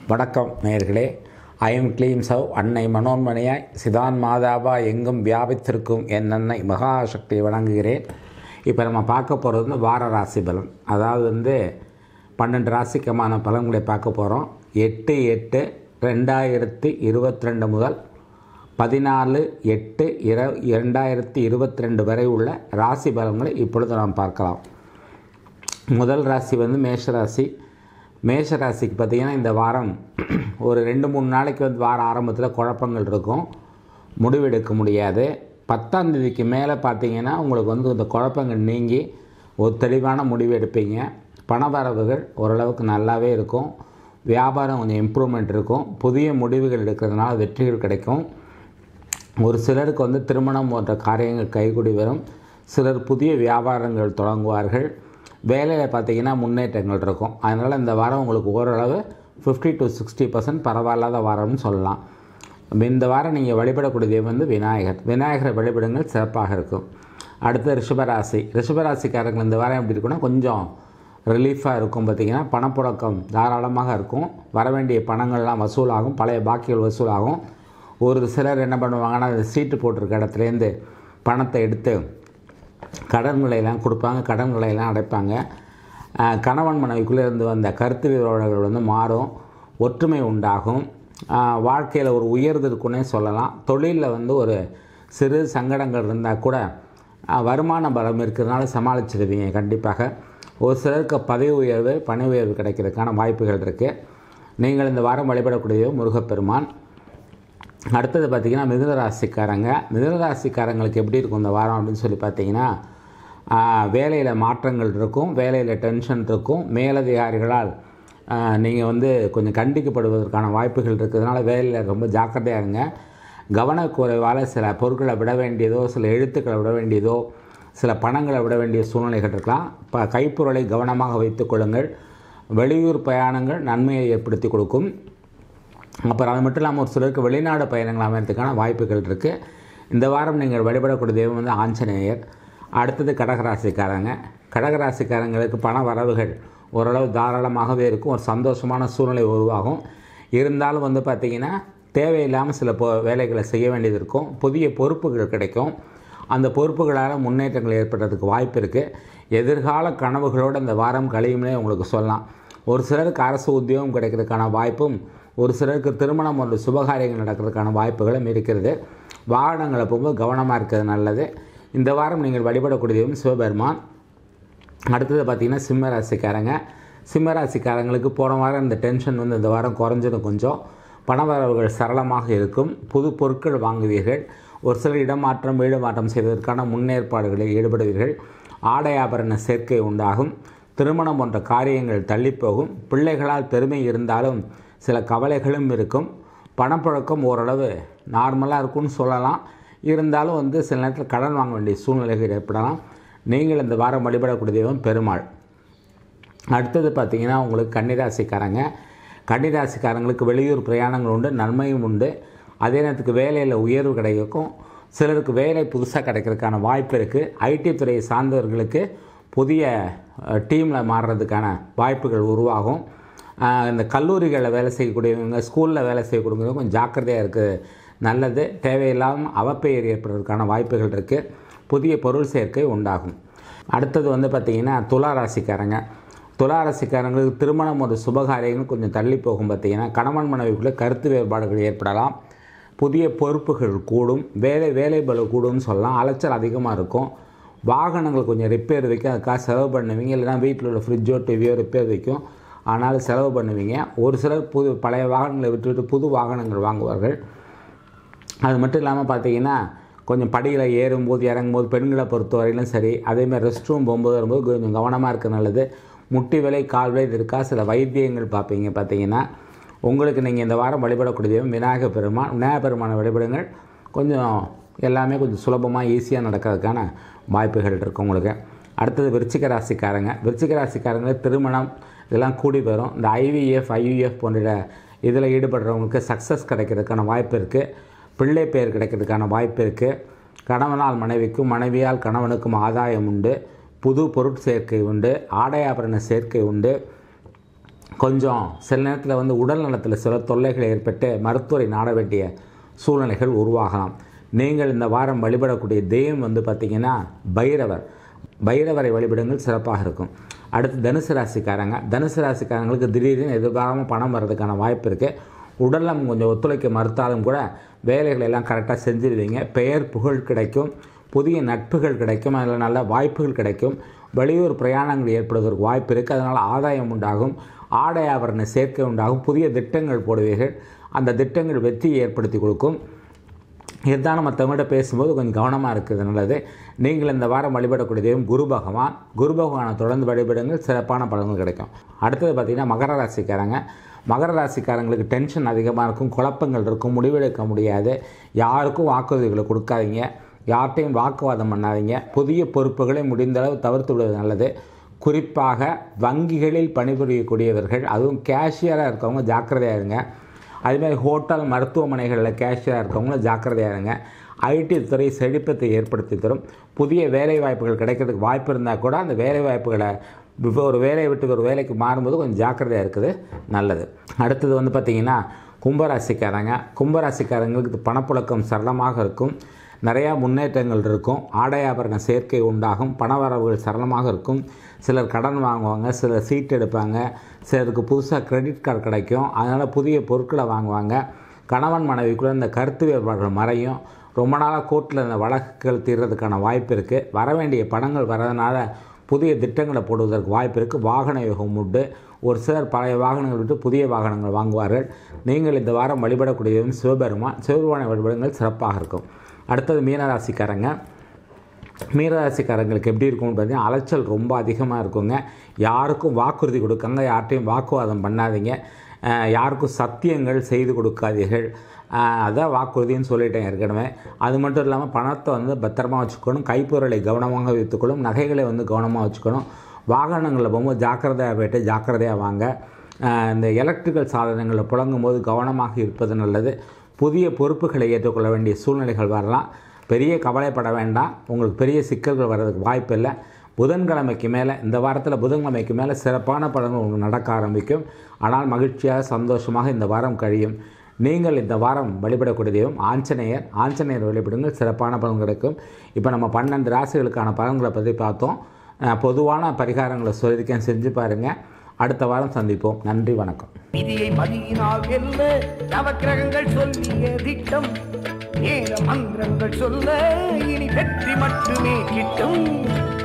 வணக்கம் நேயர்களே ஐஎம் க்ளீம் சவ் அன்னை மனோன்மணியாய் சிதான் மாதாவா எங்கும் வியாபித்திருக்கும் என் அன்னை மகாசக்தியை வணங்குகிறேன் இப்போ நம்ம பார்க்க போகிறது வந்து வார ராசி பலன் அதாவது வந்து பன்னெண்டு ராசிக்கமான பலன்களை பார்க்க போகிறோம் எட்டு எட்டு ரெண்டாயிரத்தி இருபத்தி ரெண்டு முதல் பதினாலு எட்டு இர இரண்டாயிரத்தி இருபத்தி ரெண்டு வரை உள்ள ராசி பலன்களை இப்பொழுது நாம் பார்க்கலாம் முதல் ராசி வந்து மேஷராசி மேஷராசிக்கு பார்த்திங்கன்னா இந்த வாரம் ஒரு ரெண்டு மூணு நாளைக்கு வந்து வார ஆரம்பத்தில் குழப்பங்கள் இருக்கும் முடிவெடுக்க முடியாது பத்தாம் தேதிக்கு மேலே பார்த்தீங்கன்னா உங்களுக்கு வந்து இந்த குழப்பங்கள் நீங்கி ஒரு தெளிவான முடிவு எடுப்பீங்க பணவரவுகள் ஓரளவுக்கு நல்லாவே இருக்கும் வியாபாரம் கொஞ்சம் இம்ப்ரூவ்மெண்ட் இருக்கும் புதிய முடிவுகள் எடுக்கிறதுனால வெற்றிகள் கிடைக்கும் ஒரு சிலருக்கு வந்து திருமணம் போன்ற காரியங்கள் கைகூடி வரும் சிலர் புதிய வியாபாரங்கள் தொடங்குவார்கள் வேலையில் பார்த்தீங்கன்னா முன்னேற்றங்கள் இருக்கும் அதனால் இந்த வாரம் உங்களுக்கு ஓரளவு ஃபிஃப்டி டு சிக்ஸ்டி பர்சன்ட் பரவாயில்லாத வாரம்னு சொல்லலாம் இந்த வாரம் நீங்கள் வழிபடக்கூடியது வந்து விநாயகர் விநாயகரை வழிபடுங்கள் சிறப்பாக இருக்கும் அடுத்து ரிஷபராசி ரிஷபராசிக்காரங்க இந்த வாரம் எப்படி இருக்குன்னா கொஞ்சம் ரிலீஃபாக இருக்கும் பார்த்திங்கன்னா பணப்புழக்கம் தாராளமாக இருக்கும் வர வேண்டிய பணங்கள்லாம் வசூலாகும் பழைய பாக்கிகள் வசூலாகும் ஒரு சிலர் என்ன பண்ணுவாங்கன்னா அந்த சீட்டு போட்டிருக்க இடத்துலேருந்து பணத்தை எடுத்து கடன்களையெல்லாம் கொடுப்பாங்க கடன்களையெல்லாம் அடைப்பாங்க கணவன் மனைவிக்குள்ளே இருந்து வந்த கருத்து விவரங்கள் வந்து மாறும் ஒற்றுமை உண்டாகும் வாழ்க்கையில் ஒரு உயர்ந்திருக்குன்னே சொல்லலாம் தொழிலில் வந்து ஒரு சிறு சங்கடங்கள் இருந்தால் கூட வருமான பலம் இருக்கிறதுனால சமாளிச்சிடுவீங்க கண்டிப்பாக ஒரு சிலருக்கு பதவி உயர்வு பணி உயர்வு கிடைக்கிறதுக்கான வாய்ப்புகள் இருக்குது நீங்கள் இந்த வாரம் வழிபடக்கூடிய முருகப்பெருமான் அடுத்தது பார்த்திங்கன்னா மிதுன ராசிக்காரங்க மிதுன ராசிக்காரங்களுக்கு எப்படி இருக்கும் இந்த வாரம் அப்படின்னு சொல்லி பார்த்தீங்கன்னா வேலையில் மாற்றங்கள் இருக்கும் வேலையில் டென்ஷன் இருக்கும் மேலதிகாரிகளால் நீங்கள் வந்து கொஞ்சம் கண்டிக்கப்படுவதற்கான வாய்ப்புகள் இருக்கிறதுனால வேலையில் ரொம்ப ஜாக்கிரதையாக இருங்க கவனக்குறைவால் சில பொருட்களை விட வேண்டியதோ சில எழுத்துக்களை விட வேண்டியதோ சில பணங்களை விட வேண்டிய சூழ்நிலைகள் இருக்கலாம் இப்போ கைப்பொருளை கவனமாக வைத்துக்கொள்ளுங்கள் வெளியூர் பயணங்கள் நன்மையை ஏற்படுத்தி கொடுக்கும் அப்புறம் அது மட்டும் இல்லாமல் ஒரு சிலருக்கு வெளிநாடு பயணங்கள் அமையறதுக்கான வாய்ப்புகள் இருக்குது இந்த வாரம் நீங்கள் வழிபடக்கூடிய தெய்வம் வந்து ஆஞ்சநேயர் அடுத்தது கடகராசிக்காரங்க கடகராசிக்காரங்களுக்கு பண வரவுகள் ஓரளவு தாராளமாகவே இருக்கும் ஒரு சந்தோஷமான சூழ்நிலை உருவாகும் இருந்தாலும் வந்து பார்த்திங்கன்னா தேவையில்லாமல் சில பொ வேலைகளை செய்ய வேண்டியது இருக்கும் புதிய பொறுப்புகள் கிடைக்கும் அந்த பொறுப்புகளால் முன்னேற்றங்கள் ஏற்படுறதுக்கு வாய்ப்பு இருக்குது எதிர்கால கனவுகளோடு இந்த வாரம் கழியும்னே உங்களுக்கு சொல்லலாம் ஒரு சிலருக்கு அரசு உத்தியோகம் கிடைக்கிறதுக்கான வாய்ப்பும் ஒரு சிலருக்கு திருமணம் போன்ற சுபகாரியங்கள் நடக்கிறதுக்கான வாய்ப்புகளும் இருக்கிறது வாகனங்களை போகும்போது கவனமாக இருக்கிறது நல்லது இந்த வாரம் நீங்கள் வழிபடக்கூடியதும் சிவபெருமான் அடுத்தது பார்த்திங்கன்னா சிம்ம ராசிக்காரங்க சிம்ம ராசிக்காரங்களுக்கு போன வாரம் இந்த டென்ஷன் வந்து இந்த வாரம் குறைஞ்சது கொஞ்சம் பணவரவுகள் சரளமாக இருக்கும் புது பொருட்கள் வாங்குவீர்கள் ஒரு சில இடமாற்றம் வீடு மாற்றம் செய்வதற்கான முன்னேற்பாடுகளில் ஈடுபடுவீர்கள் ஆடை ஆபரண சேர்க்கை உண்டாகும் திருமணம் போன்ற காரியங்கள் தள்ளிப்போகும் பிள்ளைகளால் பெருமை இருந்தாலும் சில கவலைகளும் இருக்கும் பணப்புழக்கம் ஓரளவு நார்மலாக இருக்கும்னு சொல்லலாம் இருந்தாலும் வந்து சில நேரத்தில் கடன் வாங்க வேண்டிய சூழ்நிலைகள் ஏற்படலாம் நீங்கள் இந்த வாரம் வழிபடக்கூடிய தெய்வம் பெருமாள் அடுத்தது பார்த்திங்கன்னா உங்களுக்கு கன்னிராசிக்காரங்க கன்னிராசிக்காரங்களுக்கு வெளியூர் பிரயாணங்கள் உண்டு நன்மையும் உண்டு அதே நேரத்துக்கு வேலையில் உயர்வு கிடைக்கும் சிலருக்கு வேலை புதுசாக கிடைக்கிறதுக்கான வாய்ப்பு இருக்குது ஐடி துறையை சார்ந்தவர்களுக்கு புதிய டீமில் மாறுறதுக்கான வாய்ப்புகள் உருவாகும் இந்த கல்லூரிகளில் வேலை செய்யக்கூடியவங்க ஸ்கூலில் வேலை செய்யக்கூடியவங்க கொஞ்சம் ஜாக்கிரதையாக இருக்குது நல்லது தேவையில்லாமல் அவப்பெயர் ஏற்படுறதுக்கான வாய்ப்புகள் இருக்குது புதிய பொருள் சேர்க்கை உண்டாகும் அடுத்தது வந்து பார்த்திங்கன்னா துலா ராசிக்காரங்க துலா ராசிக்காரங்களுக்கு திருமணம் ஒரு சுபகாரியங்கள் கொஞ்சம் தள்ளி போகும் பார்த்திங்கன்னா கணவன் மனைவிக்குள்ளே கருத்து வேறுபாடுகள் ஏற்படலாம் புதிய பொறுப்புகள் கூடும் வேலை வேலை பலு கூடும்னு சொல்லலாம் அலைச்சல் அதிகமாக இருக்கும் வாகனங்கள் கொஞ்சம் ரிப்பேர் வைக்கும் அதுக்காக செலவு பண்ணுவீங்க இல்லைனா வீட்டில் உள்ள ஃப்ரிட்ஜோ டிவியோ ரிப்பேர் வைக்கும் ஆனாலும் செலவு பண்ணுவீங்க ஒரு சிலர் புது பழைய வாகனங்களை விட்டுவிட்டு புது வாகனங்கள் வாங்குவார்கள் அது மட்டும் இல்லாமல் பார்த்தீங்கன்னா கொஞ்சம் படியில் ஏறும்போது இறங்கும்போது பெண்களை பொறுத்தவரையிலும் சரி அதேமாதிரி ரெஸ்ட் ரூம் போகும்போது வரும்போது கொஞ்சம் கவனமாக இருக்க நல்லது முட்டி விலை கால் விலை இருக்கா சில வைத்தியங்கள் பார்ப்பீங்க பார்த்தீங்கன்னா உங்களுக்கு நீங்கள் இந்த வாரம் வழிபடக்கூடிய விநாயகர் பெருமான் விநாயகர் பெருமானை வழிபடுங்கள் கொஞ்சம் எல்லாமே கொஞ்சம் சுலபமாக ஈஸியாக நடக்கிறதுக்கான வாய்ப்புகள் இருக்குது உங்களுக்கு அடுத்தது விருச்சிக ராசிக்காரங்க விருச்சிக ராசிக்காரங்களுக்கு திருமணம் இதெல்லாம் கூடி வரும் இந்த ஐவிஎஃப் ஐயுஎஃப் போன்ற இதில் ஈடுபடுறவங்களுக்கு சக்ஸஸ் கிடைக்கிறதுக்கான வாய்ப்பு இருக்குது பிள்ளை பெயர் கிடைக்கிறதுக்கான வாய்ப்பு இருக்குது கணவனால் மனைவிக்கும் மனைவியால் கணவனுக்கும் ஆதாயம் உண்டு புது பொருட்சேர்க்கை உண்டு ஆடை ஆபரண சேர்க்கை உண்டு கொஞ்சம் சில நேரத்தில் வந்து உடல் நலத்தில் சில தொல்லைகள் ஏற்பட்டு மருத்துவரை நாட வேண்டிய சூழ்நிலைகள் உருவாகலாம் நீங்கள் இந்த வாரம் வழிபடக்கூடிய தெய்வம் வந்து பார்த்திங்கன்னா பைரவர் பைரவரை வழிபடுங்கள் சிறப்பாக இருக்கும் அடுத்து தனுசு ராசிக்காரங்க தனுசு ராசிக்காரங்களுக்கு திடீர்னு எதிர்பாராமல் பணம் வர்றதுக்கான வாய்ப்பு இருக்குது உடல்நலம் கொஞ்சம் ஒத்துழைக்க மறுத்தாலும் கூட வேலைகளை எல்லாம் கரெக்டாக செஞ்சிருவீங்க பெயர் புகழ் கிடைக்கும் புதிய நட்புகள் கிடைக்கும் அதில் நல்ல வாய்ப்புகள் கிடைக்கும் வெளியூர் பிரயாணங்கள் ஏற்படுவதற்கு வாய்ப்பு இருக்குது அதனால் ஆதாயம் உண்டாகும் ஆடை ஆபரண சேர்க்கை உண்டாகும் புதிய திட்டங்கள் போடுவீர்கள் அந்த திட்டங்கள் வெற்றியை ஏற்படுத்தி கொடுக்கும் இருந்தாலும் மற்றவங்கள்ட்ட பேசும்போது கொஞ்சம் கவனமாக இருக்கிறது நல்லது நீங்கள் இந்த வாரம் வழிபடக்கூடிய தெய்வம் குரு பகவான் குரு பகவானை தொடர்ந்து வழிபடுங்கள் சிறப்பான பலன்கள் கிடைக்கும் அடுத்தது பார்த்திங்கன்னா மகர ராசிக்காரங்க மகர ராசிக்காரங்களுக்கு டென்ஷன் அதிகமாக இருக்கும் குழப்பங்கள் இருக்கும் முடிவெடுக்க முடியாது யாருக்கும் வாக்குறுதிகளை கொடுக்காதீங்க யார்கிட்டையும் வாக்குவாதம் பண்ணாதீங்க புதிய பொறுப்புகளை முடிந்தளவு தவிர்த்து விடுவது நல்லது குறிப்பாக வங்கிகளில் பணிபுரியக்கூடியவர்கள் அதுவும் கேஷியராக இருக்கவங்க ஜாக்கிரதையாக இருங்க அதுமாதிரி ஹோட்டல் மருத்துவமனைகளில் கேஷியராக இருக்கவங்களும் ஜாக்கிரதையாக இருங்க ஐடி துறை செழிப்பத்தை ஏற்படுத்தி தரும் புதிய வேலை வாய்ப்புகள் கிடைக்கிறதுக்கு வாய்ப்பு இருந்தால் கூட அந்த வேலை வாய்ப்புகளை இப்போ ஒரு வேலையை விட்டு ஒரு வேலைக்கு மாறும்போது கொஞ்சம் ஜாக்கிரதையாக இருக்குது நல்லது அடுத்தது வந்து பார்த்திங்கன்னா கும்பராசிக்காரங்க கும்பராசிக்காரங்களுக்கு பணப்புழக்கம் சரளமாக இருக்கும் நிறையா முன்னேற்றங்கள் இருக்கும் ஆடை ஆபரண சேர்க்கை உண்டாகும் பணவரவுகள் சரளமாக இருக்கும் சிலர் கடன் வாங்குவாங்க சிலர் சீட் எடுப்பாங்க சிலருக்கு புதுசாக கிரெடிட் கார்டு கிடைக்கும் அதனால் புதிய பொருட்களை வாங்குவாங்க கணவன் மனைவிக்குள்ள இந்த கருத்து வேறுபாடுகள் மறையும் ரொம்ப நாளாக கோர்ட்டில் இந்த வழக்குகள் தீர்றதுக்கான வாய்ப்பு இருக்குது வர வேண்டிய பணங்கள் வரதுனால புதிய திட்டங்களை போடுவதற்கு வாய்ப்பு இருக்குது வாகன யோகம் உண்டு ஒரு சிலர் பழைய வாகனங்கள் விட்டு புதிய வாகனங்கள் வாங்குவார்கள் நீங்கள் இந்த வாரம் வழிபடக்கூடியதும் சிவபெருமான் சிவபெருமானை வழிபடுங்கள் சிறப்பாக இருக்கும் அடுத்தது மீனராசிக்காரங்க மீனராசிக்காரங்களுக்கு எப்படி இருக்கும்னு பார்த்தீங்கன்னா அலைச்சல் ரொம்ப அதிகமாக இருக்குங்க யாருக்கும் வாக்குறுதி கொடுக்காங்க யார்கிட்டையும் வாக்குவாதம் பண்ணாதீங்க அஹ் யாருக்கும் சத்தியங்கள் செய்து கொடுக்காதீர்கள் அஹ் அதான் வாக்குறுதின்னு சொல்லிட்டேன் ஏற்கனவே அது மட்டும் இல்லாமல் பணத்தை வந்து பத்திரமா வச்சுக்கணும் கைப்பொருளை கவனமாக வைத்துக்கணும் நகைகளை வந்து கவனமாக வச்சுக்கணும் வாகனங்களில் போகும்போது ஜாக்கிரதையாக போயிட்டு ஜாக்கிரதையாக வாங்க அஹ் இந்த எலக்ட்ரிக்கல் சாதனங்களில் புழங்கும் போது கவனமாக இருப்பது நல்லது புதிய பொறுப்புகளை ஏற்றுக்கொள்ள வேண்டிய சூழ்நிலைகள் வரலாம் பெரிய கவலைப்பட வேண்டாம் உங்களுக்கு பெரிய சிக்கல்கள் வர்றதுக்கு வாய்ப்பு இல்லை புதன்கிழமைக்கு மேலே இந்த வாரத்தில் புதன்கிழமைக்கு மேலே சிறப்பான பலன்கள் உங்களுக்கு நடக்க ஆரம்பிக்கும் ஆனால் மகிழ்ச்சியாக சந்தோஷமாக இந்த வாரம் கழியும் நீங்கள் இந்த வாரம் வழிபடக்கூடிய தெய்வம் ஆஞ்சநேயர் ஆஞ்சநேயர் வழிபடுங்கள் சிறப்பான பலன் கிடைக்கும் இப்போ நம்ம பன்னெண்டு ராசிகளுக்கான பலன்களை பற்றி பார்த்தோம் அஹ் பொதுவான பரிகாரங்களை சொல்லியிருக்கேன் செஞ்சு பாருங்கள் அடுத்த வாரம் சந்திப்போம் நன்றி வணக்கம் விதியை மதியினால் வெல்ல நவக்கிரகங்கள் சொல்லிய திட்டம் நேர மந்திரங்கள் சொல்ல இனி வெற்றி மட்டுமே கிட்டும்